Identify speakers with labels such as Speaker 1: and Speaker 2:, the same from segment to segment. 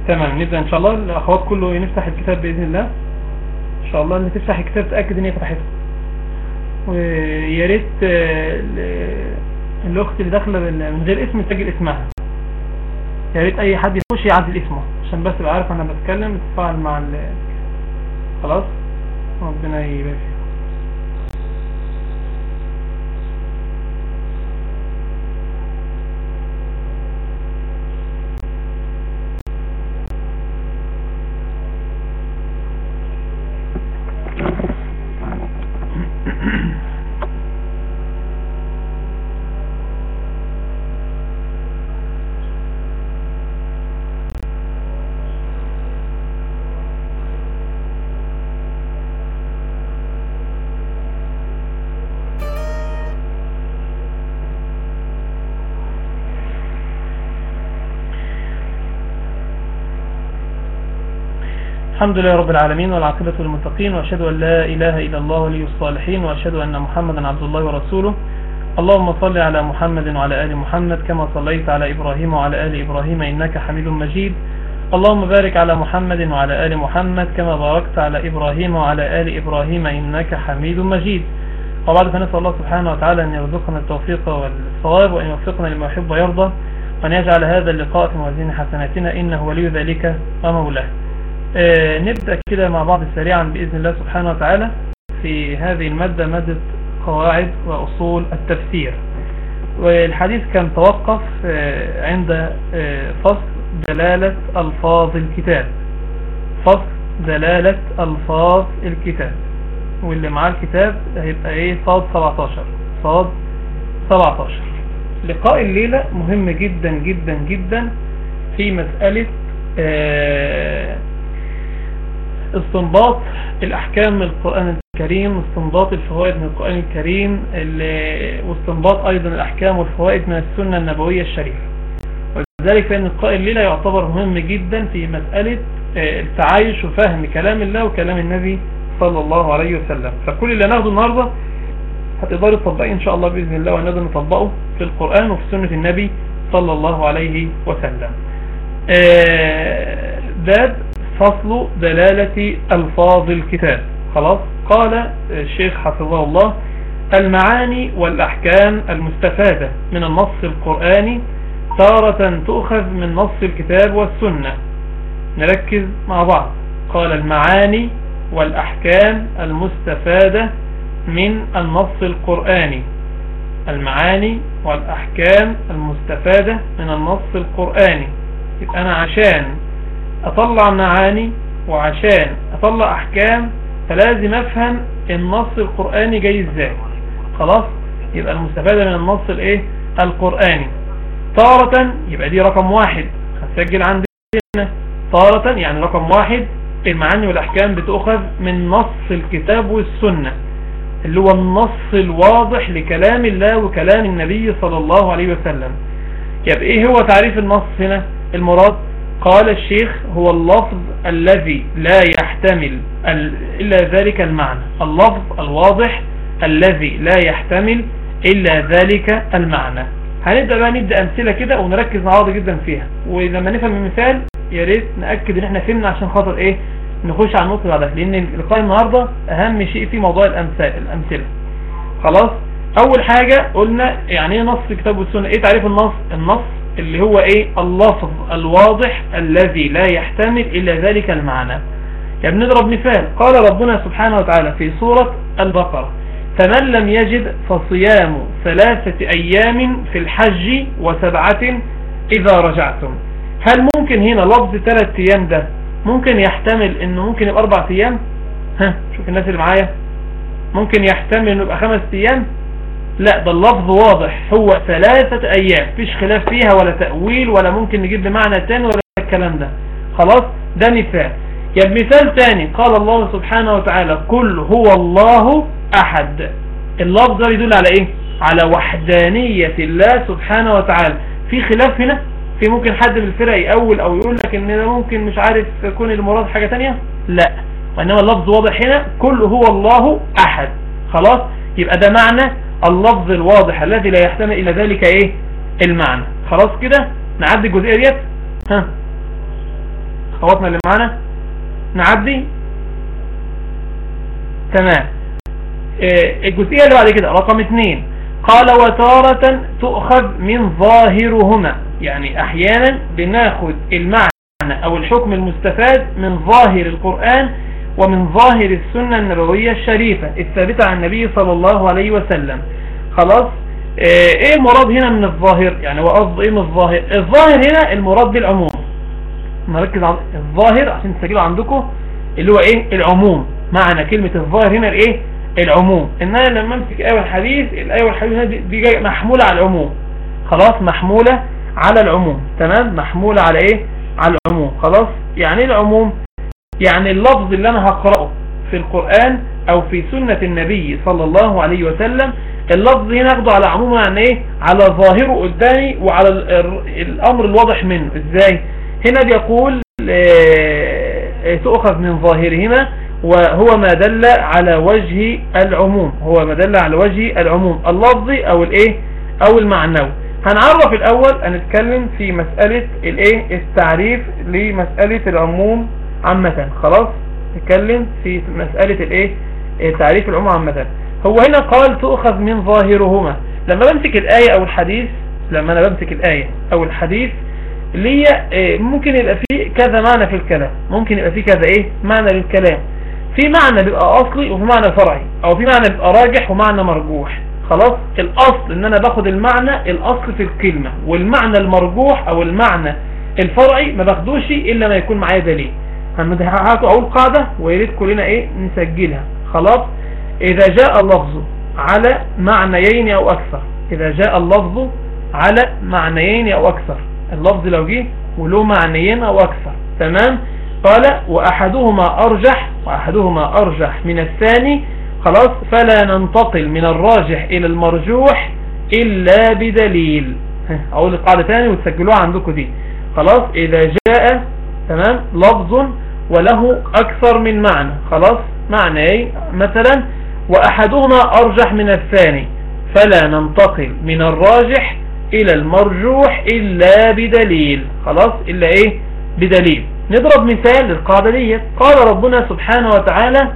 Speaker 1: تمام نبدأ ان شاء الله الاخوات كله نفتح الكتاب بإذن الله ان شاء الله اللي تفتح الكتاب تأكد ان هي فتحته ويا ريت آه، ال- الاخت اللي داخله بال- من غير اسم تسجل اسمها يا ريت اي حد يخش يعدل اسمه عشان بس يبقى عارف انا بتكلم تتفاعل مع ال خلاص ربنا يبارك فيك. الحمد لله رب العالمين والعاقبة للمتقين وأشهد أن لا إله إلا الله ولي الصالحين وأشهد أن محمدا عبد الله ورسوله اللهم صل على محمد وعلى آل محمد كما صليت على إبراهيم وعلى آل إبراهيم إنك حميد مجيد اللهم بارك على محمد وعلى آل محمد كما باركت على إبراهيم وعلى آل إبراهيم إنك حميد مجيد وبعد فنسأل الله سبحانه وتعالى أن يرزقنا التوفيق والصواب وأن يوفقنا لما يحب ويرضى وأن يجعل هذا اللقاء في موازين حسناتنا إنه ولي ذلك ومولاه آه، نبدأ كده مع بعض سريعا بإذن الله سبحانه وتعالى في هذه المادة مادة قواعد وأصول التفسير والحديث كان توقف آه، عند آه، فصل دلالة ألفاظ الكتاب فصل دلالة ألفاظ الكتاب واللي معاه الكتاب هيبقى ايه صاد 17 صاد 17 لقاء الليلة مهم جدا جدا جدا في مسألة آه، استنباط الأحكام من القرآن الكريم واستنباط الفوائد من القرآن الكريم ال- واستنباط أيضا الأحكام والفوائد من السنة النبوية الشريفة ولذلك فإن لقاء الليلة يعتبر مهم جدا في مسألة آه، التعايش وفهم كلام الله وكلام النبي صلى الله عليه وسلم فكل اللي ناخده النهاردة هتقدروا تطبقيه إن شاء الله بإذن الله ونقدر نطبقه في القرآن وفي سنة النبي صلى الله عليه وسلم آه، باب فصل دلالة ألفاظ الكتاب خلاص قال الشيخ حفظه الله المعاني والأحكام المستفادة من النص القرآني تارة تؤخذ من نص الكتاب والسنة نركز مع بعض قال المعاني والأحكام المستفادة من النص القرآني المعاني والأحكام المستفادة من النص القرآني يبقى أنا عشان أطلع معاني وعشان أطلع أحكام فلازم أفهم النص القرآني جاي إزاي خلاص يبقى المستفادة من النص الإيه القرآني تارة يبقى دي رقم واحد هنسجل عندنا تارة يعني رقم واحد المعاني والأحكام بتأخذ من نص الكتاب والسنة اللي هو النص الواضح لكلام الله وكلام النبي صلى الله عليه وسلم يبقى ايه هو تعريف النص هنا المراد قال الشيخ هو اللفظ الذي لا يحتمل ال- إلا ذلك المعنى اللفظ الواضح الذي لا يحتمل إلا ذلك المعنى هنبدأ بقى ندي أمثلة كده ونركز مع بعض جدا فيها ولما نفهم المثال يا ريت نأكد ان احنا فهمنا عشان خاطر ايه نخش على النقطة بعدها لان لقاء النهاردة اهم شيء في موضوع الامثال الامثلة خلاص اول حاجة قلنا يعني ايه نص الكتاب والسنة ايه تعريف النص النص اللي هو ايه اللفظ الواضح الذي لا يحتمل الا ذلك المعنى يعني بنضرب مثال قال ربنا سبحانه وتعالى في سورة البقرة فمن لم يجد فصيام ثلاثة ايام في الحج وسبعة اذا رجعتم هل ممكن هنا لفظ ثلاث ايام ده ممكن يحتمل انه ممكن يبقى اربع ايام ها شوف الناس اللي معايا ممكن يحتمل انه يبقى خمس ايام لا ده اللفظ واضح هو ثلاثة ايام مفيش خلاف فيها ولا تأويل ولا ممكن نجيب بمعنى تاني ولا الكلام ده خلاص ده مثال يا مثال تاني قال الله سبحانه وتعالى قل هو الله احد اللفظ ده يدل على ايه على وحدانية الله سبحانه وتعالى في خلاف هنا في ممكن حد من الفرق يقول او يقول لك ان ده ممكن مش عارف يكون المراد حاجة تانية لا وانما اللفظ واضح هنا كل هو الله احد خلاص يبقى ده معنى اللفظ الواضح الذي لا يحتمل الى ذلك ايه المعنى خلاص كده نعدي الجزئية ديت ها اخواتنا اللي معانا نعدي تمام آه، الجزئية اللي بعد كده رقم اثنين قال وتارة تؤخذ من ظاهرهما يعني احيانا بناخد المعنى او الحكم المستفاد من ظاهر القرآن ومن ظاهر السنة النبوية الشريفة الثابتة عن النبي صلى الله عليه وسلم خلاص آه، ايه المراد هنا من الظاهر يعني هو قصد ايه من الظاهر الظاهر هنا المراد بالعموم نركز على الظاهر عشان تسجلوا عندكم اللي هو ايه العموم معنى كلمة الظاهر هنا الايه العموم ان انا لما امسك ايه الحديث الايه والحديث دي, دي جاي محمولة على العموم خلاص محمولة على العموم تمام محمولة على ايه على العموم خلاص يعني ايه العموم يعني اللفظ اللي انا هقرأه في القرآن او في سنة النبي صلى الله عليه وسلم اللفظ هنا اخده على عمومه يعني ايه على ظاهره قدامي وعلى الامر الواضح منه ازاي هنا بيقول آه، تؤخذ من ظاهرهما وهو ما دل على وجه العموم هو ما دل على وجه العموم اللفظي او الايه او المعنوي هنعرف الاول هنتكلم في مسألة الايه التعريف لمسألة العموم عامة خلاص نتكلم في مسألة الايه تعريف العموم عامة هو هنا قال تؤخذ من ظاهرهما لما بمسك الآية او الحديث لما انا بمسك الآية او الحديث اللي هي إيه، ممكن يبقى فيه كذا معنى في الكلام ممكن يبقى فيه كذا ايه معنى للكلام في معنى بيبقى اصلي وفي معنى فرعي او في معنى بيبقى راجح ومعنى مرجوح خلاص الاصل ان انا باخد المعنى الاصل في الكلمة والمعنى المرجوح او المعنى الفرعي ما باخدوش الا ما يكون معايا دليل هاتوا اقول قاعدة ويريد كلنا ايه نسجلها خلاص اذا جاء اللفظ على معنيين او اكثر اذا جاء اللفظ على معنيين او اكثر اللفظ لو جه وله معنيين او اكثر تمام قال واحدهما ارجح واحدهما ارجح من الثاني خلاص فلا ننتقل من الراجح الى المرجوح الا بدليل اقول القاعدة تاني وتسجلوها عندكم دي خلاص اذا جاء تمام لفظ وله اكثر من معنى خلاص معنى ايه مثلا واحدهما ارجح من الثاني فلا ننتقل من الراجح الى المرجوح الا بدليل خلاص الا ايه بدليل نضرب مثال للقاعدة دي قال ربنا سبحانه وتعالى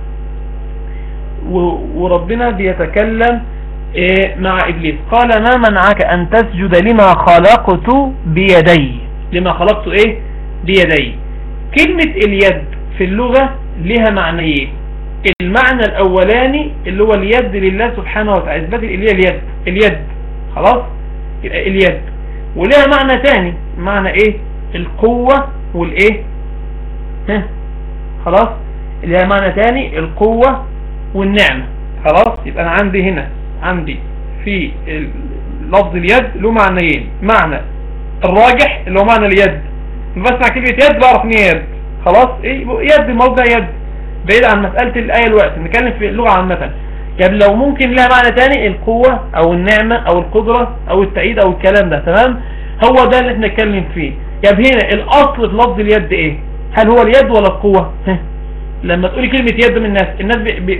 Speaker 1: وربنا بيتكلم إيه مع إبليس قال ما منعك أن تسجد لما خلقت بيدي لما خلقت إيه بيدي كلمة اليد في اللغة لها معنيين المعنى الأولاني اللي هو اليد لله سبحانه وتعالى إثبات اللي هي اليد اليد خلاص اليد ولها معنى تاني معنى ايه القوة والايه ها خلاص لها معنى تاني القوة والنعمة خلاص يبقى انا عندي هنا عندي في لفظ اليد له معنيين معنى الراجح اللي هو معنى اليد بسمع كلمة يد بعرف ان يد خلاص ايه يد موضع يد بعيد عن مسألة الآية الوقت نتكلم في اللغة عامة يعني لو ممكن لها معنى تاني القوة او النعمة او القدرة او التأييد او الكلام ده تمام هو ده اللي احنا نتكلم فيه يعني هنا الاصل في لفظ اليد ايه هل هو اليد ولا القوة لما تقولي كلمة يد من الناس الناس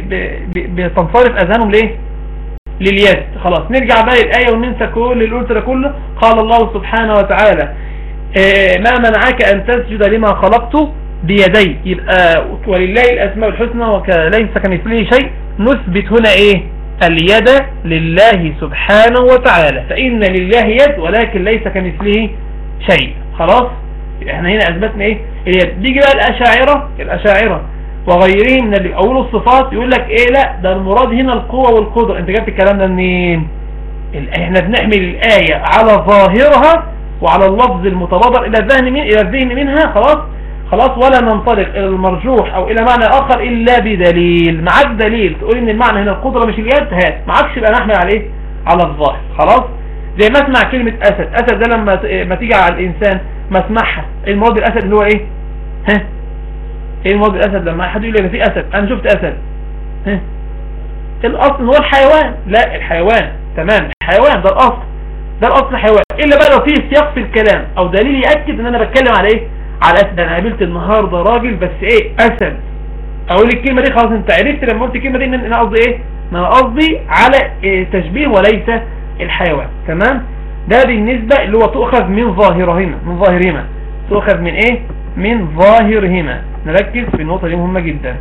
Speaker 1: بتنصرف اذهانهم ليه لليد خلاص نرجع بقى الآية وننسى كل اللي قلت ده كله قال الله سبحانه وتعالى إيه ما منعك أن تسجد لما خلقته بيدي يبقى ولله الأسماء الحسنى وليس كمثله شيء نثبت هنا ايه اليد لله سبحانه وتعالى فإن لله يد ولكن ليس كمثله شيء خلاص احنا هنا اثبتنا ايه اليد بيجي بقى الاشاعرة الاشاعرة وغيرهم من اللي اولوا الصفات يقول لك ايه لا ده المراد هنا القوة والقدرة انت جبت الكلام ده منين احنا بنحمل الآية على ظاهرها وعلى اللفظ المتبادر الى الذهن من الى الذهن منها خلاص خلاص ولا ننطلق الى المرجوح او الى معنى اخر الا بدليل معاك دليل تقول ان المعنى هنا القدرة مش اليد هات معاكش يبقى نحمل عليه على الظاهر خلاص زي ما اسمع كلمة اسد اسد ده لما ما تيجي على الانسان ما اسمعها المراد الاسد اللي هو ايه ها ايه المراد الاسد لما حد يقول لي في اسد انا شفت اسد ها الاصل هو الحيوان لا الحيوان تمام الحيوان ده الاصل ده الاصل حيوان الا بقى لو في سياق في الكلام او دليل يأكد ان انا بتكلم على ايه على اسد انا قابلت النهاردة راجل بس ايه اسد اقول الكلمة دي خلاص انت عرفت لما قلت الكلمة دي ان انا قصدي ايه ما انا قصدي على إيه تشبيه وليس الحيوان تمام ده بالنسبة اللي هو تؤخذ من ظاهرهما من ظاهرهما تؤخذ من ايه من ظاهرهما نركز في النقطة دي مهمة جدا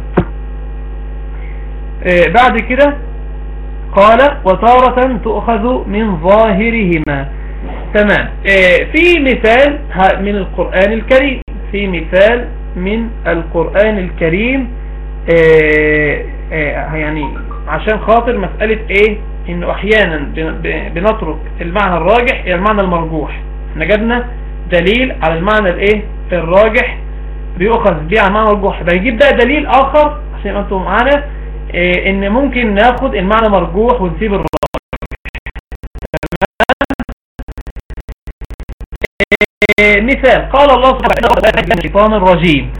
Speaker 1: آه، بعد كده قال وتارة تؤخذ من ظاهرهما تمام آه، في مثال من القرآن الكريم في مثال من القرآن الكريم آه، يعني عشان خاطر مسألة ايه انه احيانا بنترك المعنى الراجح الى المعنى المرجوح احنا جبنا دليل على المعنى الايه الراجح بيؤخذ بيه على المعنى المرجوح بنجيب بقى دليل اخر عشان انتم معانا إيه ان ممكن ناخد المعنى مرجوح ونسيب الراجح إيه مثال قال الله سبحانه وتعالى الشيطان الرجيم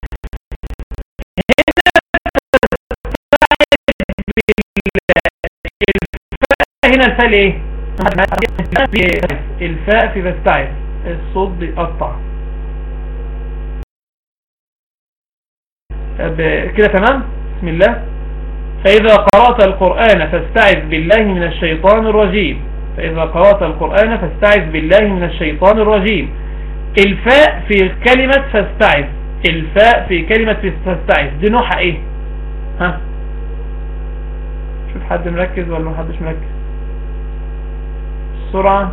Speaker 1: هنا الفاء ايه الفاء في بستعد الصوت بيقطع كده تمام بسم الله فإذا قرأت القرآن فاستعذ بالله من الشيطان الرجيم فإذا قرأت القرآن فاستعذ بالله من الشيطان الرجيم الفاء في كلمة فاستعذ الفاء في كلمة فاستعذ دي نوعها ايه ها شوف حد مركز ولا محدش مركز السرعة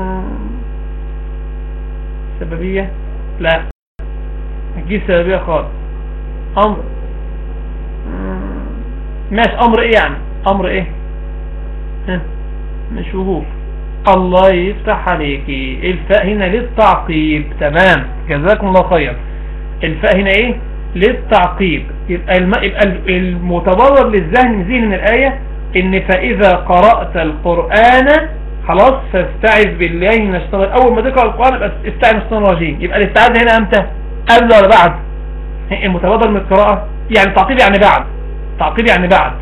Speaker 1: سببية لا هتجيب سببية خالص امر ماشي امر ايه يعني امر ايه ها مش وجوب الله يفتح عليكي الفاء هنا للتعقيب تمام جزاكم الله خير الفاء هنا ايه للتعقيب يبقى المتبرر للذهن من ذهن من الآية ان فإذا قرأت القرآن خلاص فاستعذ بالله من الشيطان اول ما تقرأ القرآن يبقى استعذ من الشيطان الرجيم يبقى الاستعاذ هنا امتى قبل ولا بعد المتبادر من القراءة يعني تعقيب يعني بعد تعقيب يعني بعد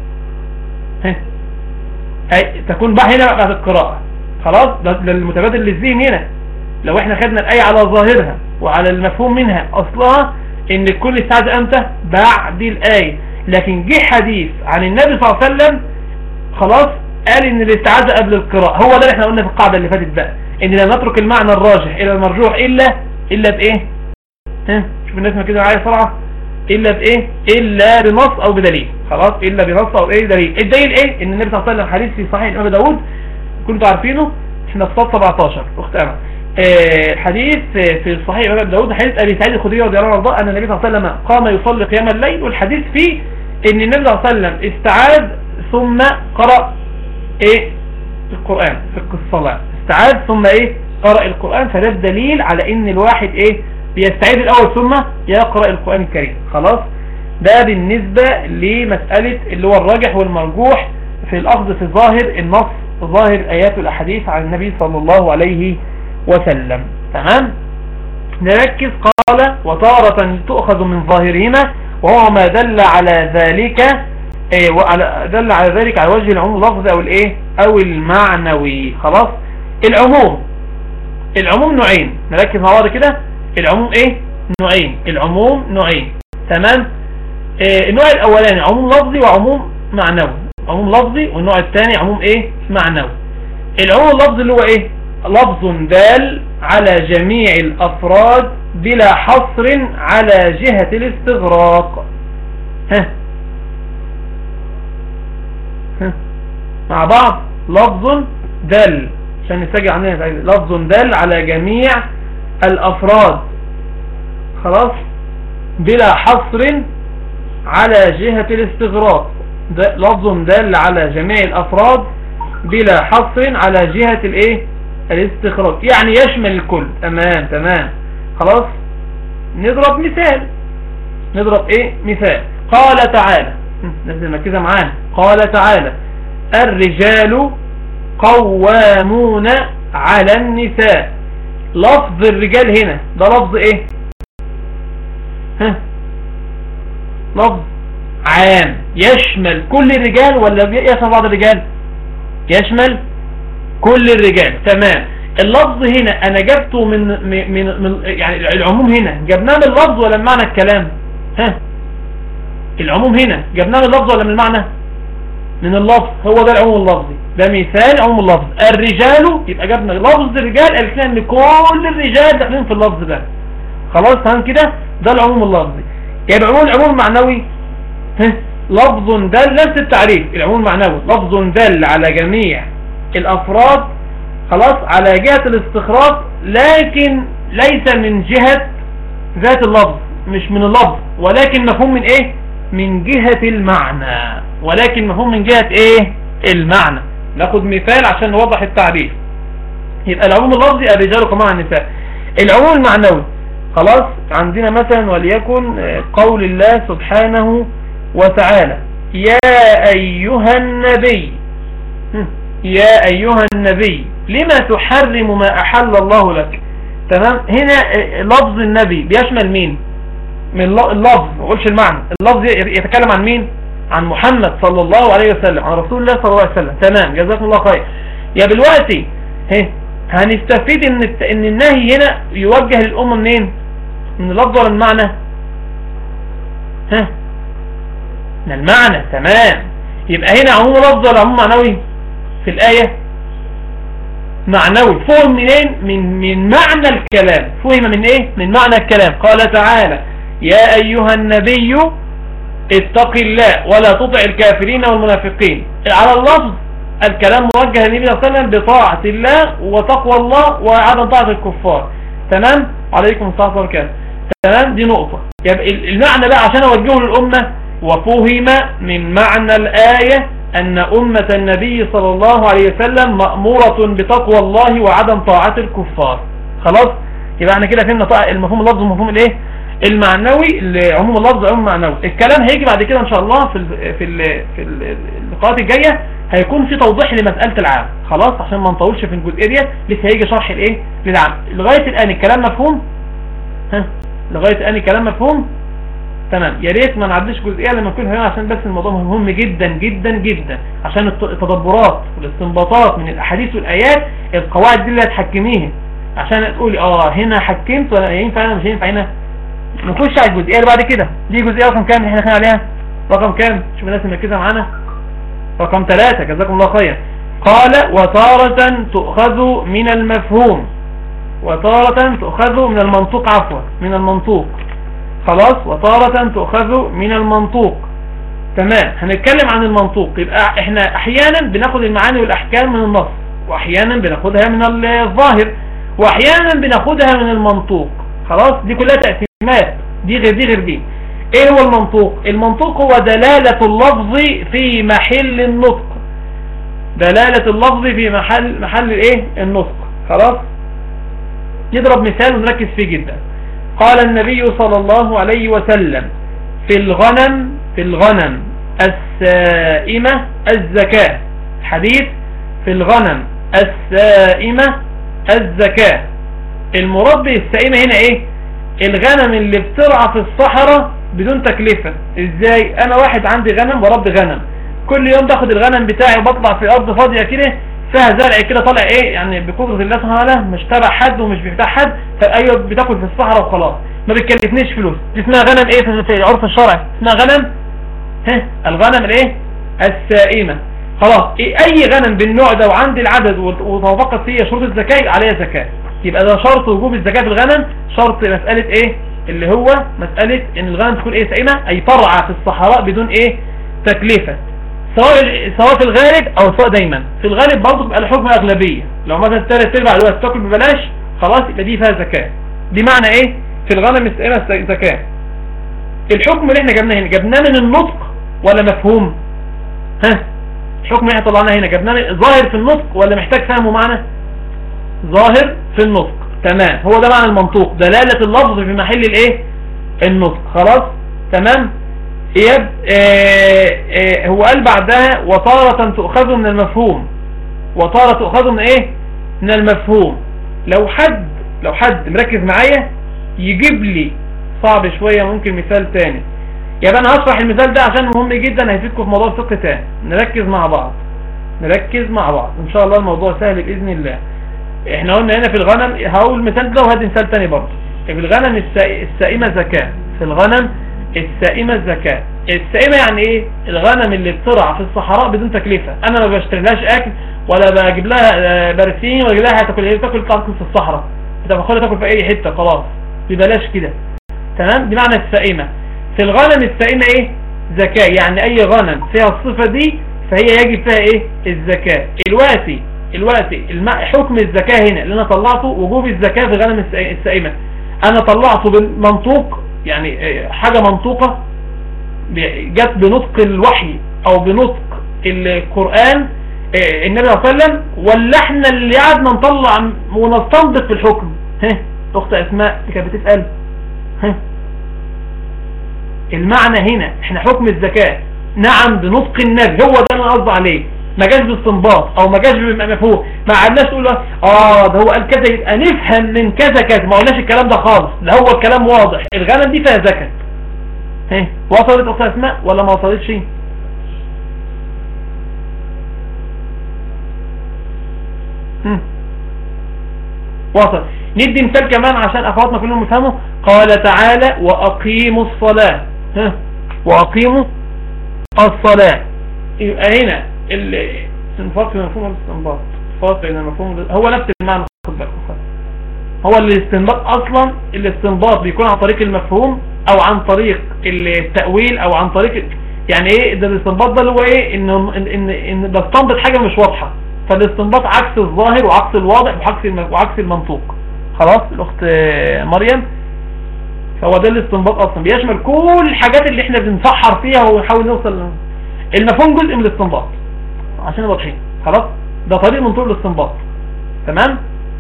Speaker 1: أي تكون بقى هنا بعد القراءة خلاص ده المتبادل للذهن هنا لو احنا خدنا الآية على ظاهرها وعلى المفهوم منها أصلها ان الكل استعاذ امتى بعد الآية لكن جه حديث عن النبي صلى الله عليه وسلم خلاص قال ان الاستعاذة قبل القراءة هو ده اللي احنا قلنا في القاعدة اللي فاتت بقى ان لا نترك المعنى الراجح الى المرجوح الا الا بايه ها شوف الناس ما كده معايا صراحة الا بايه الا بنص او بدليل خلاص الا بنص او ايه دليل الدليل ايه ان النبي صلى الله عليه وسلم حديث في صحيح الامام داود كنتوا عارفينه احنا في صف 17 اخت امل آه حديث في صحيح الامام داود حديث ابي سعيد الخدري رضي الله عنه ان النبي صلى الله عليه وسلم قام يصلي قيام الليل والحديث فيه ان النبي صلى الله عليه وسلم استعاذ ثم قرأ ايه القرآن في الصلاة استعاذ ثم ايه قرأ القرآن فده الدليل على ان الواحد ايه بيستعيد الاول ثم يقرأ القرآن الكريم خلاص ده بالنسبة لمسألة اللي هو الراجح والمرجوح في الاخذ في ظاهر النص ظاهر الايات والاحاديث عن النبي صلى الله عليه وسلم تمام نركز قال وتارة تؤخذ من ظاهرهما وهو ما دل على ذلك ايه وعلى دل على ذلك على وجه العموم اللفظي او الايه او المعنوي خلاص العموم العموم نوعين نركز مع بعض كده العموم ايه نوعين العموم نوعين تمام إيه النوع الاولاني عموم لفظي وعموم معنوي عموم لفظي والنوع الثاني عموم ايه معنوي العموم اللفظي اللي هو ايه لفظ دال على جميع الافراد بلا حصر على جهة الاستغراق ها مع بعض لفظ دل عشان نستجع عنها لفظ دل على جميع الأفراد خلاص بلا حصر على جهة الاستغراق لفظ دل على جميع الأفراد بلا حصر على جهة الايه الاستخراج يعني يشمل الكل تمام تمام خلاص نضرب مثال نضرب ايه مثال قال تعالى نزل مركزة معانا قال تعالى الرجال قوامون على النساء لفظ الرجال هنا ده لفظ ايه ها لفظ عام يشمل كل الرجال ولا يشمل بعض الرجال يشمل كل الرجال تمام اللفظ هنا انا جبته من, من, من يعني العموم هنا جبناه من اللفظ ولا من معنى الكلام ها العموم هنا جبناه من اللفظ ولا من المعنى من اللفظ هو ده العموم اللفظي ده مثال عموم اللفظ الرجال يبقى جبنا لفظ الرجال قالت ان كل الرجال داخلين في اللفظ ده خلاص تمام كده ده العموم اللفظي يعني العموم العموم المعنوي لفظ دل نفس التعريف العموم المعنوي لفظ دل على جميع الافراد خلاص على جهة الاستخراج لكن ليس من جهة ذات اللفظ مش من اللفظ ولكن مفهوم من ايه من جهة المعنى ولكن مفهوم من جهة ايه المعنى ناخد مثال عشان نوضح التعريف يبقى العموم اللفظي الرجال كما النساء العموم المعنوي خلاص عندنا مثلا وليكن قول الله سبحانه وتعالى يا أيها النبي يا أيها النبي لما تحرم ما أحل الله لك تمام هنا لفظ النبي بيشمل مين من اللفظ ما اقولش المعنى اللفظ يتكلم عن مين عن محمد صلى الله عليه وسلم عن رسول الله صلى الله عليه وسلم تمام جزاكم الله خير يا دلوقتي هنستفيد ان ان النهي هنا يوجه للامه منين من اللفظ ولا المعنى ها من المعنى تمام يبقى هنا عموم لفظ ولا عموم معنوي في الآية معنوي فهم منين من من معنى الكلام فهم من ايه من معنى الكلام قال تعالى يا ايها النبي اتق الله ولا تطع الكافرين والمنافقين على اللفظ الكلام موجه للنبي صلى الله عليه وسلم بطاعة الله وتقوى الله وعدم طاعة الكفار تمام عليكم الصلاة والسلام تمام دي نقطة يبقى المعنى بقى عشان اوجهه للأمة وفهم من معنى الآية أن أمة النبي صلى الله عليه وسلم مأمورة بتقوى الله وعدم طاعة الكفار خلاص يبقى احنا كده فهمنا المفهوم اللفظ ومفهوم الايه المعنوي عموم اللفظ عموم معنوي الكلام هيجي بعد كده ان شاء الله في ال في ال في اللقاءات الجايه هيكون في توضيح لمساله العام خلاص عشان ما نطولش في الجزئيه ديت لسه هيجي شرح الايه للعام لغايه الان الكلام مفهوم ها لغايه الان الكلام مفهوم تمام يا ريت ما نعديش جزئيه لما نكون هنا عشان بس الموضوع مهم جدا جدا جدا عشان التدبرات والاستنباطات من الاحاديث والايات القواعد دي اللي هتحكميها عشان تقولي اه هنا حكمت ولا ينفع هنا مش هينفع هنا نخش على الجزئيه اللي بعد كده دي جزئيه رقم كام اللي احنا كنا عليها رقم كام شوف الناس مركزه معانا رقم ثلاثة جزاكم الله خير قال وتارة تؤخذ من المفهوم وتارة تؤخذ من المنطوق عفوا من المنطوق خلاص وتارة تؤخذ من المنطوق تمام هنتكلم عن المنطوق يبقى احنا احيانا بناخد المعاني والاحكام من النص واحيانا بناخدها من الظاهر واحيانا بناخدها من المنطوق خلاص دي كلها تقسيمات دي غير دي غير دي ايه هو المنطوق المنطوق هو دلالة اللفظ في محل النطق دلالة اللفظ في محل محل الايه النطق خلاص نضرب مثال ونركز فيه جدا قال النبي صلى الله عليه وسلم في الغنم في الغنم السائمة الزكاة حديث في الغنم السائمة الزكاة المربي السائمة هنا ايه الغنم اللي بترعى في الصحراء بدون تكلفة ازاي انا واحد عندي غنم ورب غنم كل يوم باخد الغنم بتاعي وبطلع في ارض فاضية كده فيها زرع كده طالع ايه يعني بقدرة الله سبحانه وتعالى مش تبع حد ومش بتاع حد فايوه بتاكل في الصحراء وخلاص ما بتكلفنيش فلوس دي اسمها غنم ايه في العرف الشرعي اسمها غنم ها الغنم الايه السائمة خلاص إيه اي غنم بالنوع ده وعندي العدد وتوافقت فيه شروط الزكاة عليها زكاة يبقى ده شرط وجوب الزكاة في الغنم شرط مسألة ايه اللي هو مسألة ان الغنم تكون ايه سائمة اي ترعى في الصحراء بدون ايه تكلفة سواء سواء في الغالب او سواء دايما في الغالب برضه بيبقى الحكم اغلبية لو مثلا ثلاث ارباع الوقت تاكل ببلاش خلاص يبقى دي فيها زكاة دي معنى ايه في الغنم السائمة زكاة الحكم اللي احنا جبناه هنا جبناه من النطق ولا مفهوم ها الحكم اللي احنا طلعناه هنا جبناه ظاهر في النطق ولا محتاج فهمه معنا ظاهر في النطق تمام هو ده معنى المنطوق دلالة اللفظ في محل الايه النطق خلاص تمام يب آه آه هو قال بعدها وطارة تؤخذ من المفهوم وطارة تؤخذ من ايه من المفهوم لو حد لو حد مركز معايا يجيب لي صعب شوية ممكن مثال تاني يبقى انا هشرح المثال ده عشان مهم جدا هيفيدكم في موضوع الفقه تاني نركز مع بعض نركز مع بعض ان شاء الله الموضوع سهل باذن الله احنا قلنا هنا في الغنم هقول مثال ده وهدي مثال تاني برضه في الغنم السائمة زكاة في الغنم السائمة زكاة السائمة يعني ايه الغنم اللي بترعى في الصحراء بدون تكلفة انا ما بشتريلهاش اكل ولا بجيب لها برسيم ولا بجيب لها تاكل ايه تاكل تاكل في الصحراء بتاخدها تاكل في اي حتة خلاص ببلاش كده تمام دي معنى السائمة في الغنم السائمة ايه زكاة يعني اي غنم فيها الصفة دي فهي يجب فيها ايه الزكاة الواتي الواتي حكم الزكاة هنا اللي انا طلعته وجوب الزكاة في غنم السائمة انا طلعته بالمنطوق يعني حاجة منطوقة جت بنطق الوحي او بنطق القرآن النبي صلى الله عليه وسلم ولا احنا اللي قعدنا نطلع ونستنبط في الحكم ها اخت اسماء اللي كانت بتسأل ها المعنى هنا احنا حكم الزكاة نعم بنطق النبي هو ده انا قصدي عليه ما جاش باستنباط او ما جاش بمفهوم ما عدناش تقول اه ده هو قال كذا يبقى نفهم من كذا كذا ما قلناش الكلام ده خالص ده هو الكلام واضح الغنم دي فيها زكاة ها وصلت اخت اسماء ولا ما وصلتش وصل ندي مثال كمان عشان أخواتنا كلهم يفهموا قال تعالى وأقيموا الصلاة ها وأقيموا الصلاة يبقى هنا الانفاق في مفهوم الاستنباط فرق بين المفهوم هو نفس المعنى خد بالك هو الاستنباط اصلا الاستنباط بيكون عن طريق المفهوم او عن طريق التأويل او عن طريق يعني ايه ده الاستنباط ده اللي هو ايه ان ان ان بستنبط حاجة مش واضحة فالاستنباط عكس الظاهر وعكس الواضح وعكس وعكس المنطوق خلاص الاخت مريم فهو ده الاستنباط اصلا بيشمل كل الحاجات اللي احنا بنفحر فيها ونحاول نوصل المفهوم جزء من الاستنباط عشان واضحين خلاص ده طريق من طرق الاستنباط تمام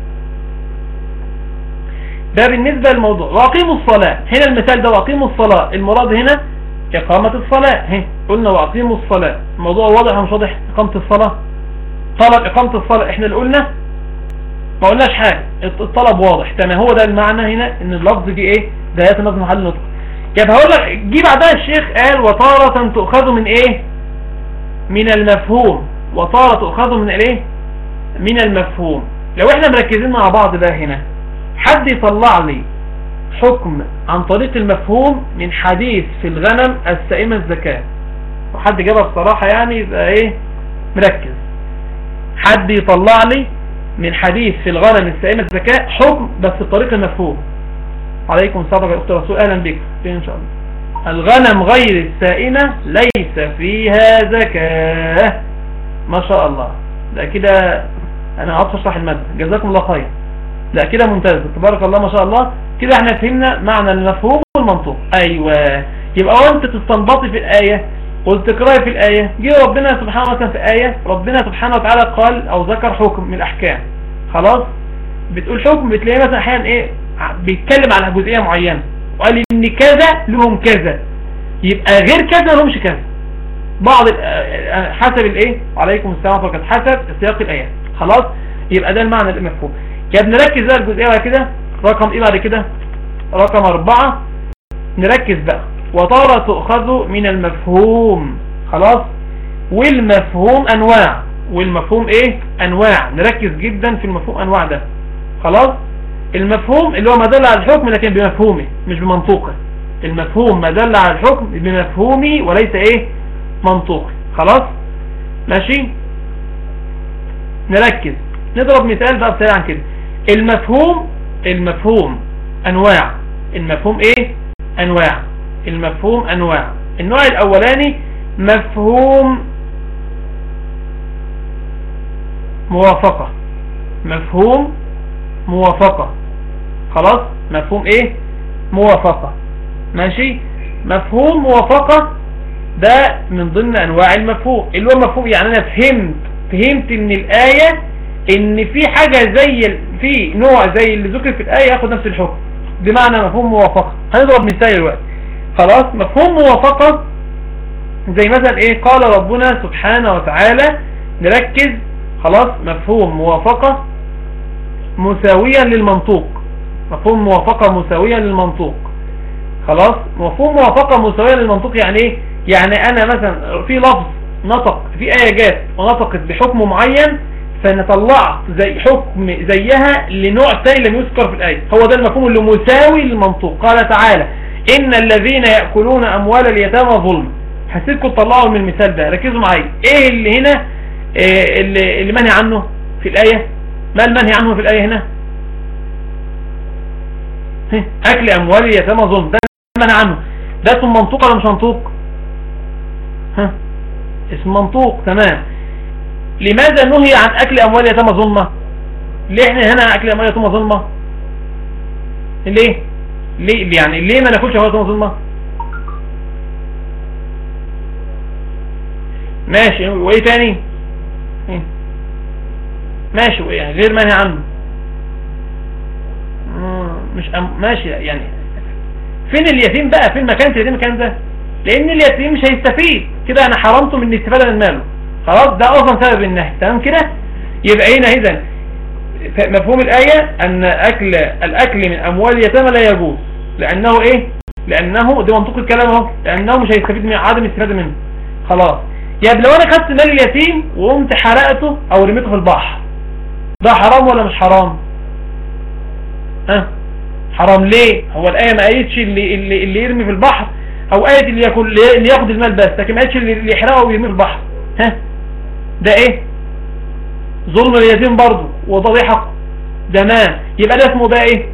Speaker 1: ده بالنسبة للموضوع واقيموا الصلاة هنا المثال ده واقيموا الصلاة المراد هنا اقامة الصلاة هي قلنا واقيموا الصلاة الموضوع واضح مش واضح اقامة الصلاة طلب اقامة الصلاة احنا اللي قلنا ما قلناش حاجة الطلب واضح تمام هو ده المعنى هنا ان اللفظ دي ايه ده يتنظم محل نطق يبقى هقول لك جي بعدها الشيخ قال وطارة تؤخذ من ايه من المفهوم وطارة تؤخذ من الايه من المفهوم لو احنا مركزين مع بعض بقى هنا حد يطلع لي حكم عن طريق المفهوم من حديث في الغنم السائمة الزكاة وحد جابها بصراحة يعني يبقى ايه مركز حد يطلع لي من حديث في الغنم السائمة الزكاة حكم بس بطريق المفهوم عليكم السلام يا أخت رسول أهلا بك إن شاء الله الغنم غير السائمة ليس فيها زكاة ما شاء الله لا كده أنا عطف اشرح المادة جزاكم الله خير لا كده ممتاز تبارك الله ما شاء الله كده احنا فهمنا معنى المفهوم والمنطوق أيوة يبقى وانت تستنبطي في الآية وتقرأي في الآية جه ربنا سبحانه وتعالى في آية ربنا سبحانه وتعالى قال أو ذكر حكم من الأحكام خلاص بتقول حكم بتلاقيه مثلا أحيانا إيه بيتكلم على جزئية معينة وقال إن كذا لهم كذا يبقى غير كذا لهمش كذا بعض حسب الإيه عليكم السلام عليكم حسب سياق الآيات خلاص يبقى ده المعنى المفهوم يا بنركز بقى الجزئية بعد كده رقم إيه بعد كده رقم أربعة نركز بقى وتارة تؤخذ من المفهوم خلاص والمفهوم انواع والمفهوم ايه انواع نركز جدا في المفهوم انواع ده خلاص المفهوم اللي هو ما دل على الحكم لكن بمفهومه مش بمنطوقه المفهوم ما دل على الحكم بمفهومه وليس ايه منطوقي خلاص ماشي نركز نضرب مثال بقى سريعا كده المفهوم المفهوم انواع المفهوم ايه انواع المفهوم أنواع النوع الأولاني مفهوم موافقة مفهوم موافقة خلاص مفهوم ايه موافقة ماشي مفهوم موافقة ده من ضمن انواع المفهوم اللي هو مفهوم يعني انا فهمت فهمت ان الاية ان في حاجة زي في نوع زي اللي ذكر في الاية ياخد نفس الحكم بمعنى مفهوم موافقة هنضرب مثال دلوقتي خلاص مفهوم موافقة زي مثلا ايه قال ربنا سبحانه وتعالى نركز خلاص مفهوم موافقة مساويا للمنطوق مفهوم موافقة مساويا للمنطوق خلاص مفهوم موافقة مساويا للمنطوق يعني ايه يعني انا مثلا في لفظ نطق في ايه جات ونطقت بحكم معين فانا طلعت زي حكم زيها لنوع ثاني لم يذكر في الايه هو ده المفهوم اللي مساوي للمنطوق قال تعالى إن الذين يأكلون أموال اليتامى ظلم حسيتكم تطلعوا من المثال ده ركزوا معايا إيه اللي هنا إيه اللي, اللي منهي عنه في الآية ما المنهي عنه في الآية هنا اكل اموال اليتامى ظلم ده منع عنه ده اسم منطوق ولا مش منطوق ها اسم منطوق تمام لماذا نهي عن اكل اموال اليتامى ظلمه ليه احنا هنا اكل اموال اليتامى ظلمه ليه ليه يعني ليه ما ناكلش اموال اليتامى ظلمه ماشي وايه تاني إيه؟ ماشي يعني غير منهي عنه مش أم... ماشي يعني فين اليتيم بقى فين مكان اليتيم المكان ده لان اليتيم مش هيستفيد كده انا حرمته من الاستفادة من ماله خلاص ده اصلا سبب النهي تمام كده يبقى هنا اذا مفهوم الآية ان اكل الاكل من اموال اليتامى لا يجوز لانه ايه لانه ده منطق الكلام اهو لانه مش هيستفيد من عدم الاستفادة منه خلاص يبقى لو انا خدت مال اليتيم وقمت حرقته او رميته في البحر ده حرام ولا مش حرام ها حرام ليه هو الآية ما قالتش اللي, اللي, اللي يرمي في البحر او قالت اللي, ياكل اللي ياخد المال بس لكن ما قالتش اللي يحرقه ويرميه في البحر ها ده ايه ظلم اليتيم برضه وده حق تمام يبقى ده اسمه ده ايه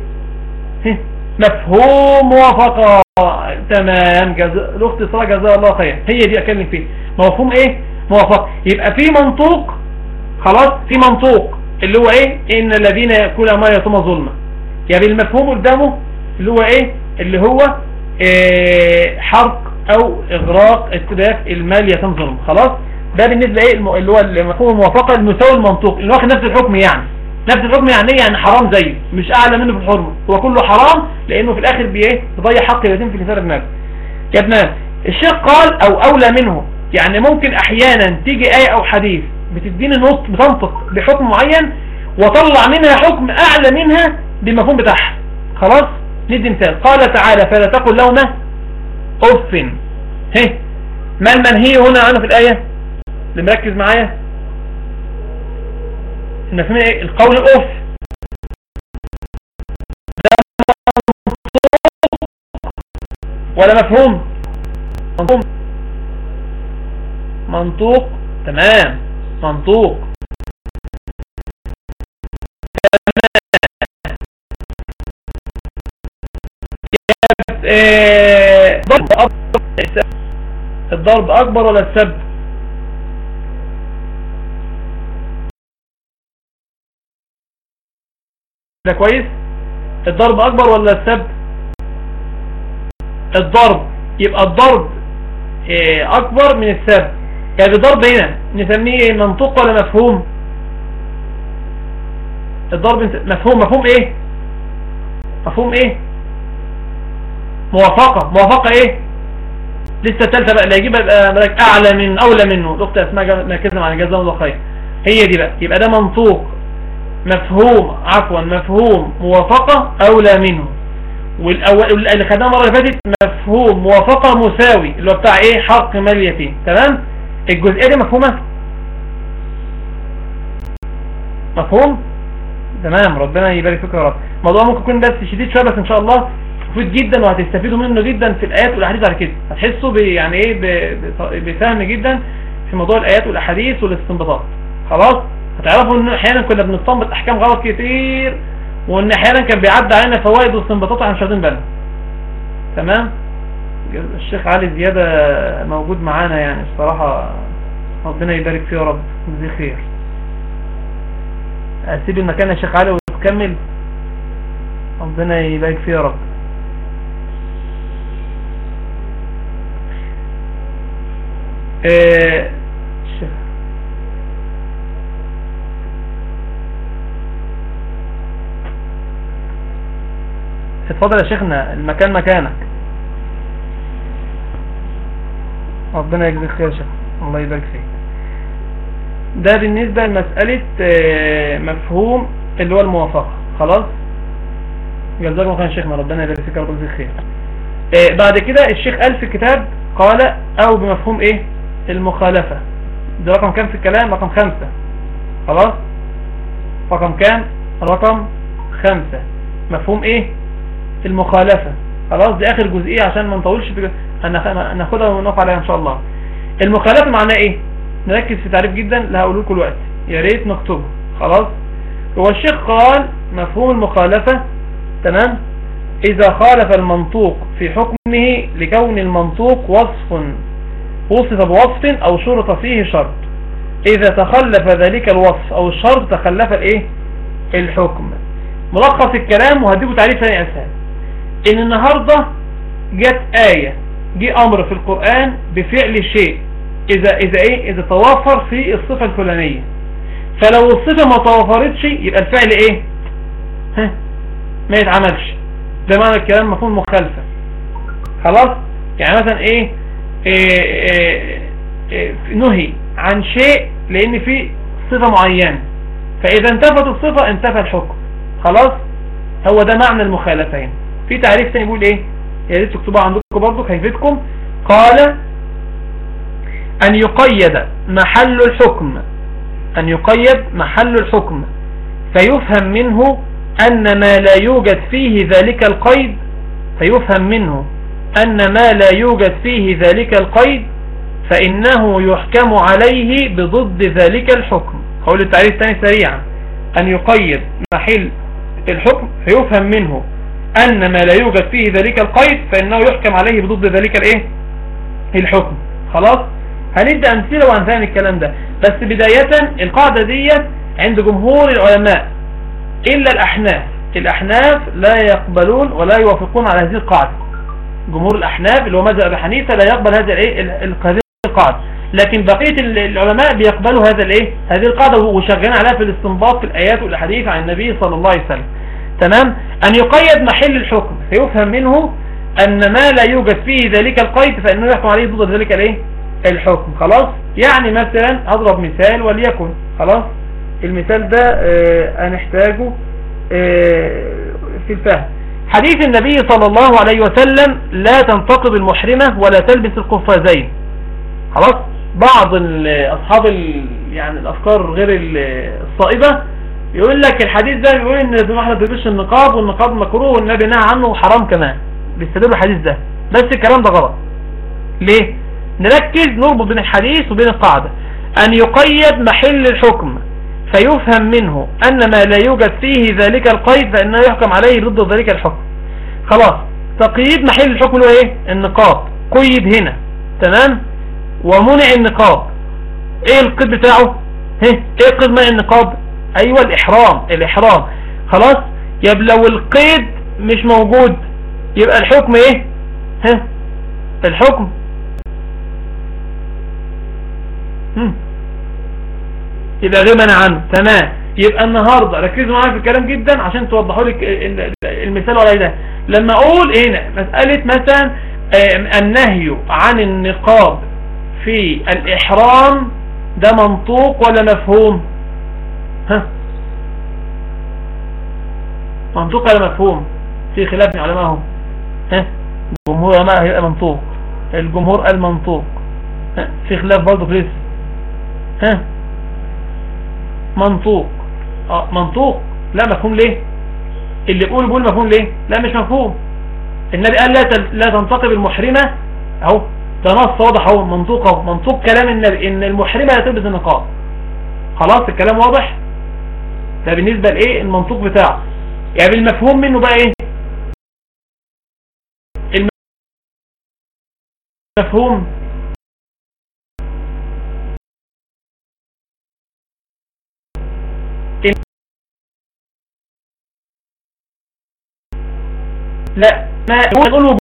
Speaker 1: مفهوم موافقة تمام جزاء الاخت صلاة جزاء الله خير هي دي اكلم فيه مفهوم ايه موافقة يبقى في منطوق خلاص في منطوق اللي هو ايه ان الذين يأكل ما يتم ظلما يعني المفهوم قدامه اللي هو ايه اللي هو إيه حرق او اغراق اتلاف المال يتم ظلم خلاص ده بالنسبة ايه اللي هو المفهوم الموافقة المساوي المنطوق اللي واخد نفس الحكم يعني نفس الحكم يعني ايه يعني حرام زيه مش اعلى منه في الحرمة هو كله حرام لانه في الاخر بايه بيضيع حق اليتيم في كتاب المال يا ابنان الشيخ قال او اولى منه يعني ممكن احيانا تيجي ايه او حديث بتديني نص بتنطق بحكم معين وطلع منها حكم اعلى منها بالمفهوم بتاعها خلاص ندي مثال قال تعالى فلا تقل لهما اف هه ما المنهي هنا عنه في الايه اللي مركز معايا المفهوم ايه القول اف ده ولا مفهوم منطوق منطوق تمام منطوق ضرب أكبر الضرب أكبر ولا السب ده كويس الضرب أكبر ولا السب الضرب يبقى الضرب أكبر من السب يعني الضرب هنا نسميه منطق ولا مفهوم الضرب مفهوم مفهوم ايه مفهوم ايه موافقة موافقة ايه لسه الثالثة بقى اللي يجيبها بقى اعلى من اولى منه الاخت اسماء مركزة مع جزاهم الله خير هي دي بقى يبقى ده منطوق مفهوم عفوا مفهوم موافقة اولى منه والاول اللي خدناه المره اللي فاتت مفهوم موافقة مساوي اللي هو بتاع ايه حق مال اليتيم تمام الجزئيه دي مفهومه مفهوم تمام ربنا يبارك فيك يا رب الموضوع ممكن يكون بس شديد شويه بس ان شاء الله مفيد جدا وهتستفيدوا منه جدا في الآيات والأحاديث على كده هتحسوا يعني ايه بفهم جدا في موضوع الآيات والأحاديث والاستنباطات خلاص هتعرفوا ان احيانا كنا بنستنبط احكام غلط كتير وان احيانا كان بيعدي علينا فوائد واستنباطات واحنا مش واخدين بالنا تمام الشيخ علي زيادة موجود معانا يعني الصراحة ربنا يبارك فيه يا رب ويجزيه خير اسيب المكان يا شيخ علي وتكمل ربنا يبارك فيه يا رب آه، اتفضل يا شيخنا المكان مكانك ربنا يجزيك خير يا شيخ الله يبارك فيك ده بالنسبة لمسألة آه، مفهوم اللي هو الموافقة خلاص جزاكم خير يا شيخنا ربنا يبارك فيك ربنا يجزيك خير آه، بعد كده الشيخ قال في الكتاب قال او بمفهوم ايه المخالفة ده رقم كام في الكلام رقم خمسة خلاص رقم كام رقم خمسة مفهوم ايه المخالفة خلاص دي اخر جزئية عشان ما نطولش في هناخدها ونقف عليها ان شاء الله المخالفة معناه ايه نركز في تعريف جدا اللي هقوله لكم الوقت يا ريت نكتبه خلاص هو الشيخ قال مفهوم المخالفة تمام إذا خالف المنطوق في حكمه لكون المنطوق وصف وصف بوصف أو شرط فيه شرط إذا تخلف ذلك الوصف أو الشرط تخلف الإيه الحكم ملخص الكلام وهديكم تعريف ثاني أسهل إن النهاردة جت آية جه أمر في القرآن بفعل شيء إذا إذا إيه إذا توافر في الصفة الفلانية فلو الصفة ما توافرتش يبقى الفعل إيه ها ما يتعملش ده معنى الكلام مفهوم مخالفة خلاص يعني مثلا إيه, إيه, إيه, إيه نهي عن شيء لأن فيه صفة معينة فإذا انتفت الصفة انتفى الحكم خلاص هو ده معنى المخالفين في تعريف تاني يقول ايه يا ريت تكتبوها عندكم برضو هيفيدكم قال أن يقيد محل الحكم أن يقيد محل الحكم فيفهم منه أن ما لا يوجد فيه ذلك القيد فيفهم منه أن ما لا يوجد فيه ذلك القيد فإنه يحكم عليه بضد ذلك الحكم قول التعريف الثاني سريعا أن يقيد محل الحكم فيفهم منه أن ما لا يوجد فيه ذلك القيد فإنه يحكم عليه بضد ذلك الإيه الحكم خلاص هندي أمثلة وأمثال الكلام ده بس بداية القاعدة دي عند جمهور العلماء إلا الأحناف الأحناف لا يقبلون ولا يوافقون على هذه القاعدة جمهور الأحناف اللي هو مذهب أبي حنيفة لا يقبل هذه هذه القاعدة لكن بقية العلماء بيقبلوا هذا الايه هذه القاعدة وشغالين عليها في الاستنباط في الآيات والأحاديث عن النبي صلى الله عليه وسلم تمام أن يقيد محل الحكم فيفهم منه أن ما لا يوجد فيه ذلك القيد فإنه يحكم عليه ضد ذلك الايه الحكم خلاص يعني مثلا أضرب مثال وليكن خلاص المثال ده آه هنحتاجه آه في الفهم حديث النبي صلى الله عليه وسلم لا تنتقض المحرمة ولا تلبس القفازين خلاص بعض أصحاب يعني الأفكار غير الصائبة يقول لك الحديث ده بيقول ان لازم احنا بيلبسش النقاب والنقاب مكروه والنبي نهى عنه وحرام كمان بيستدلوا الحديث ده بس الكلام ده غلط ليه نركز نربط بين الحديث وبين القاعدة ان يقيد محل الحكم فيفهم منه ان ما لا يوجد فيه ذلك القيد فانه يحكم عليه ضد ذلك الحكم خلاص تقييد محل الحكم اللي هو ايه النقاب قيد هنا تمام ومنع النقاب ايه القيد بتاعه ايه قيد منع النقاب ايوه الاحرام الاحرام خلاص يبقى لو القيد مش موجود يبقى الحكم ايه ها الحكم هم. يبقى غير عنه تمام يبقى النهاردة ركزوا معايا في الكلام جدا عشان توضحوا لك المثال ولا ده لما اقول هنا مسألة مثلا النهي عن النقاب في الإحرام ده منطوق ولا مفهوم ها منطوق ولا مفهوم في خلاف من علمائهم ها الجمهور علماء هيبقى منطوق الجمهور المنطوق ها في خلاف برضه في ها منطوق اه منطوق لا مفهوم ليه اللي بيقول بيقول مفهوم ليه لا مش مفهوم النبي قال لا لا تنتقب المحرمة اهو ده نص واضح اهو منطوق اهو منطوق كلام النبي ان المحرمة لا تلبس النقاب خلاص الكلام واضح ده بالنسبة لايه المنطوق بتاعه يعني بالمفهوم منه بقى ايه المفهوم لا ما هنقول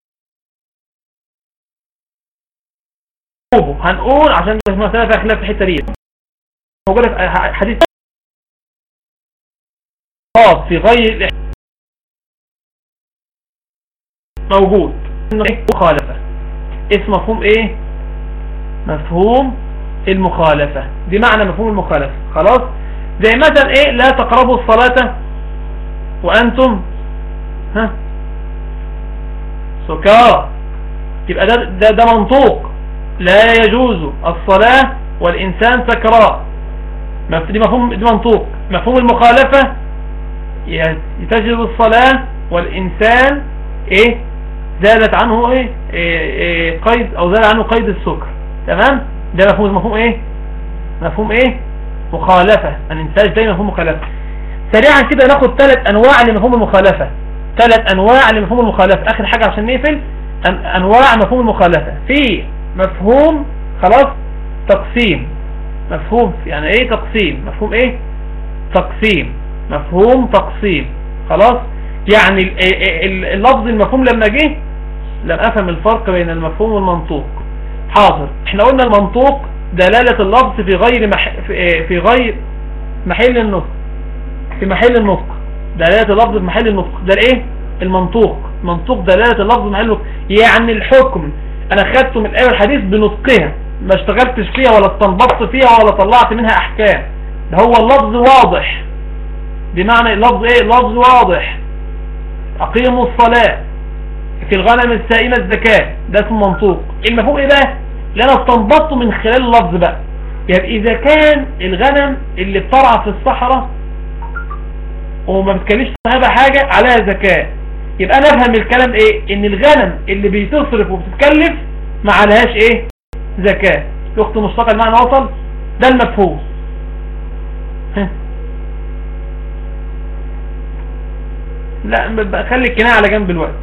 Speaker 1: هنقول عشان مسألة فيها خلاف في الحتة دي موجودة في حديث في غير موجود انه ايه مخالفة اسم مفهوم ايه مفهوم المخالفة دي معنى مفهوم المخالفة خلاص زي مثلا ايه لا تقربوا الصلاة وانتم ها سكار يبقى ده, ده, ده منطوق لا يجوز الصلاة والإنسان سكراء دي مفهوم دي منطوق مفهوم المخالفة يتجد الصلاة والإنسان إيه زالت عنه إيه, إيه, إيه قيد أو زال عنه قيد السكر تمام ده مفهوم مفهوم إيه مفهوم إيه مخالفة الإنسان دايما مفهوم مخالفة سريعا كده ناخد ثلاث أنواع لمفهوم المخالفة ثلاث انواع لمفهوم المخالفة اخر حاجة عشان نقفل انواع مفهوم المخالفة في مفهوم خلاص تقسيم مفهوم يعني ايه تقسيم مفهوم ايه تقسيم مفهوم تقسيم خلاص يعني اللفظ المفهوم لما جه لم افهم الفرق بين المفهوم والمنطوق حاضر احنا قلنا المنطوق دلالة اللفظ في غير مح... في غير محل النطق في محل النطق دلالة اللفظ في محل النطق ده الايه المنطوق منطوق دلالة اللفظ في محل النطق يعني الحكم انا خدته من الايه الحديث بنطقها ما اشتغلتش فيها ولا استنبطت فيها ولا طلعت منها احكام ده هو اللفظ واضح بمعنى اللفظ ايه اللفظ واضح اقيموا الصلاة في الغنم السائمة الزكاة ده اسمه منطوق المفهوم ايه بقى اللي انا استنبطته من خلال اللفظ بقى يعني اذا كان الغنم اللي بترعى في الصحراء وما بتكلفش صاحبها حاجة عليها زكاة يبقى انا افهم الكلام ايه ان الغنم اللي بتصرف وبتتكلف ما عليهاش ايه زكاة اخت مشتقة المعنى وصل ده المفهوم لا خلي الكناية على جنب الوقت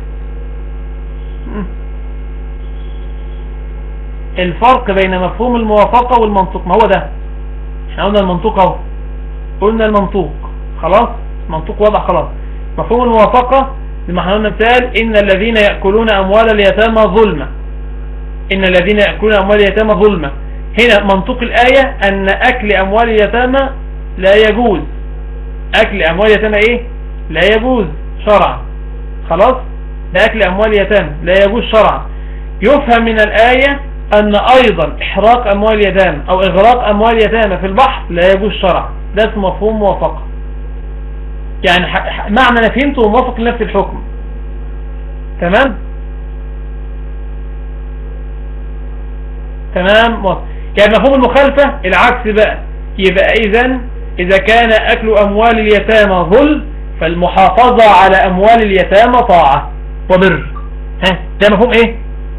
Speaker 1: الفرق بين مفهوم الموافقة والمنطوق ما هو ده احنا قلنا المنطوق اهو قلنا المنطوق خلاص منطوق واضح خلاص مفهوم الموافقة لما احنا قلنا مثال ان الذين يأكلون اموال اليتامى ظلما ان الذين يأكلون اموال اليتامى ظلما هنا منطوق الآية ان اكل اموال اليتامى لا يجوز اكل اموال اليتامى ايه لا يجوز شرعا خلاص ده اكل اموال اليتامى لا يجوز شرعا يفهم من الآية أن أيضا إحراق أموال اليتامى أو إغراق أموال اليتامى في البحر لا يجوز شرعا ده اسمه مفهوم موافقة يعني معنى أنا فهمته موافق لنفس الحكم تمام تمام يعني مفهوم المخالفة العكس بقى يبقى إذا إذا كان أكل أموال اليتامى ظل فالمحافظة على أموال اليتامى طاعة وبر ها ده مفهوم إيه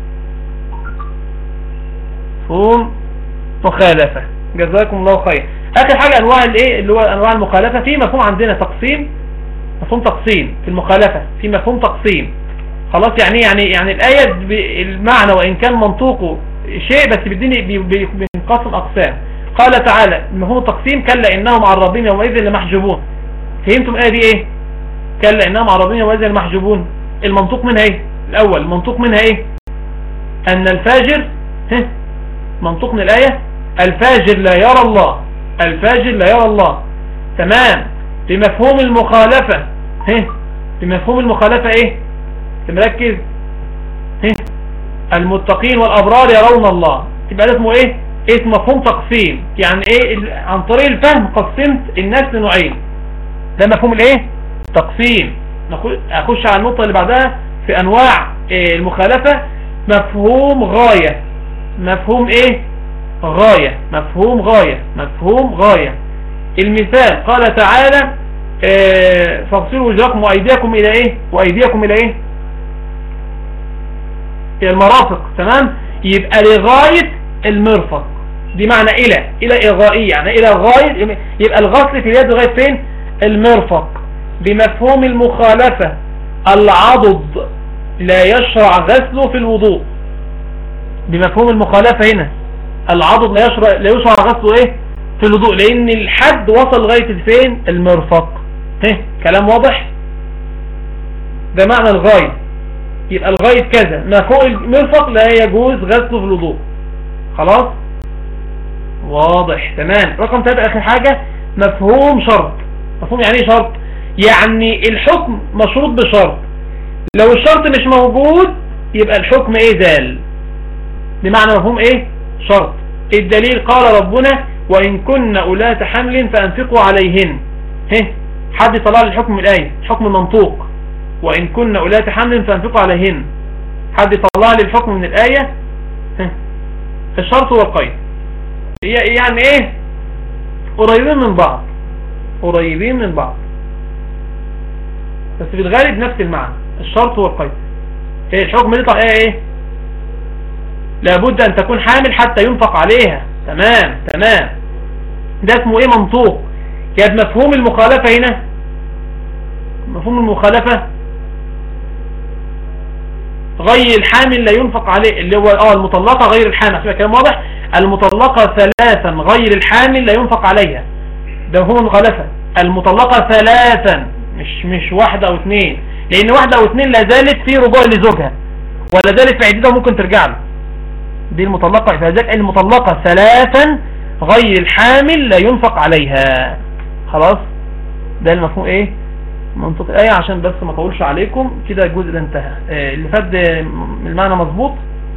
Speaker 1: مفهوم مخالفة جزاكم الله خير اخر حاجة انواع الايه اللي هو انواع المخالفة في مفهوم عندنا تقسيم مفهوم تقسيم في المخالفة في مفهوم تقسيم خلاص يعني يعني يعني الآية المعنى وإن كان منطوقه شيء بس بيديني بينقسم أقسام قال تعالى مفهوم التقسيم كلا إنهم عن ربهم يومئذ لمحجوبون فهمتم الآية دي إيه كلا إنهم عن ربهم يومئذ لمحجوبون المنطوق منها إيه الأول المنطوق منها إيه أن الفاجر منطوق من الآية الفاجر لا يرى الله الفاجر لا يرى الله تمام بمفهوم المخالفة هه بمفهوم المخالفة ايه تمركز هه المتقين والأبرار يرون الله يبقى ده اسمه ايه اسمه مفهوم تقسيم يعني ايه عن طريق الفهم قسمت الناس لنوعين ده مفهوم الايه تقسيم اخش على النقطة اللي بعدها في انواع إيه المخالفة مفهوم غاية مفهوم ايه غاية مفهوم غاية مفهوم غاية المثال قال تعالى اه فاغسلوا وجهكم وايديكم الى ايه وايديكم الى ايه الى المرافق تمام يبقى لغاية المرفق دي معنى الى الى اغائية يعني الى غاية يبقى الغسل في اليد لغاية فين المرفق بمفهوم المخالفة العضد لا يشرع غسله في الوضوء بمفهوم المخالفة هنا العضد لا يشرع لا يشرع غسله ايه في الوضوء لان الحد وصل لغاية فين المرفق ايه كلام واضح ده معنى الغاية يبقى الغاية كذا ما فوق المرفق لا يجوز غسله في الوضوء خلاص واضح تمام رقم ثلاثة اخر حاجة مفهوم شرط مفهوم يعني ايه شرط يعني الحكم مشروط بشرط لو الشرط مش موجود يبقى الحكم ايه زال بمعنى مفهوم ايه شرط الدليل قال ربنا وإن كن أولات حمل فأنفقوا عليهن هه حد طلع لي الحكم الآية حكم المنطوق وإن كن أولات حمل فأنفقوا عليهن حد طلع لي الحكم من الآية هه الشرط والقيد يعني ايه قريبين من بعض قريبين من بعض بس في الغالب نفس المعنى الشرط والقيد ايه الحكم يطلع ايه ايه لابد ان تكون حامل حتى ينفق عليها تمام تمام ده اسمه ايه منطوق كانت مفهوم المخالفة هنا مفهوم المخالفة غير الحامل لا ينفق عليه اللي هو اه المطلقة غير الحامل عشان كلام واضح المطلقة ثلاثا غير الحامل لا ينفق عليها ده هو مخالفة المطلقة ثلاثا مش مش واحدة او اثنين لان واحدة او اثنين لا زالت في رجوع لزوجها ولا زالت في عدتها ممكن ترجع له دي المطلقة فذلك المطلقة ثلاثا غير الحامل لا ينفق عليها خلاص ده المفهوم ايه منطق الايه عشان بس ما اطولش عليكم كده الجزء ده انتهى آه، اللي فات ده المعنى مظبوط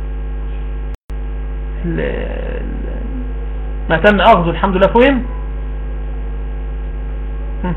Speaker 1: ال- ال- ما تم اخذه الحمد لله فهم هم.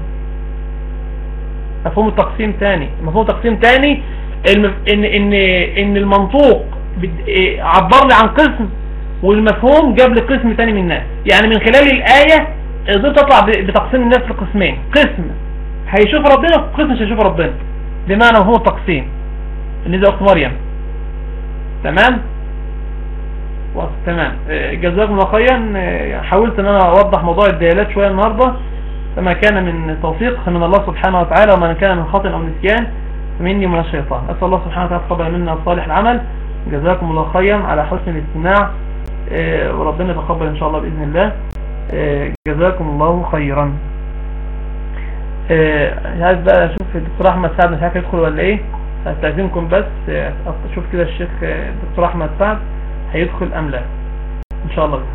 Speaker 1: مفهوم التقسيم تاني مفهوم التقسيم تاني الم- ان ان ان المنطوق بد- إيه، عبر لي عن قسم والمفهوم جاب لي قسم تاني من الناس يعني من خلال الآية قدرت تطلع ب- بتقسيم الناس لقسمين قسم هيشوف ربنا وقسم مش هيشوف ربنا بمعنى هو التقسيم اللي زي اخت مريم تمام واضح، تمام آه، جزاكم الله خيرا آه، حاولت ان انا اوضح موضوع الديالات شوية النهاردة فما كان من توفيق من الله سبحانه وتعالى وما كان من خطأ او نسيان فمني ومن الشيطان اسال الله سبحانه وتعالى يتقبل منا صالح العمل جزاكم الله خيرا على حسن الاستماع آه، وربنا يتقبل ان شاء الله باذن الله آه، جزاكم الله خيرا آه، عايز بقى اشوف الدكتور احمد سعد مش عارف يدخل ولا ايه هستاذنكم بس آه، اشوف كده الشيخ آه، الدكتور احمد سعد هيدخل ام لا ان شاء الله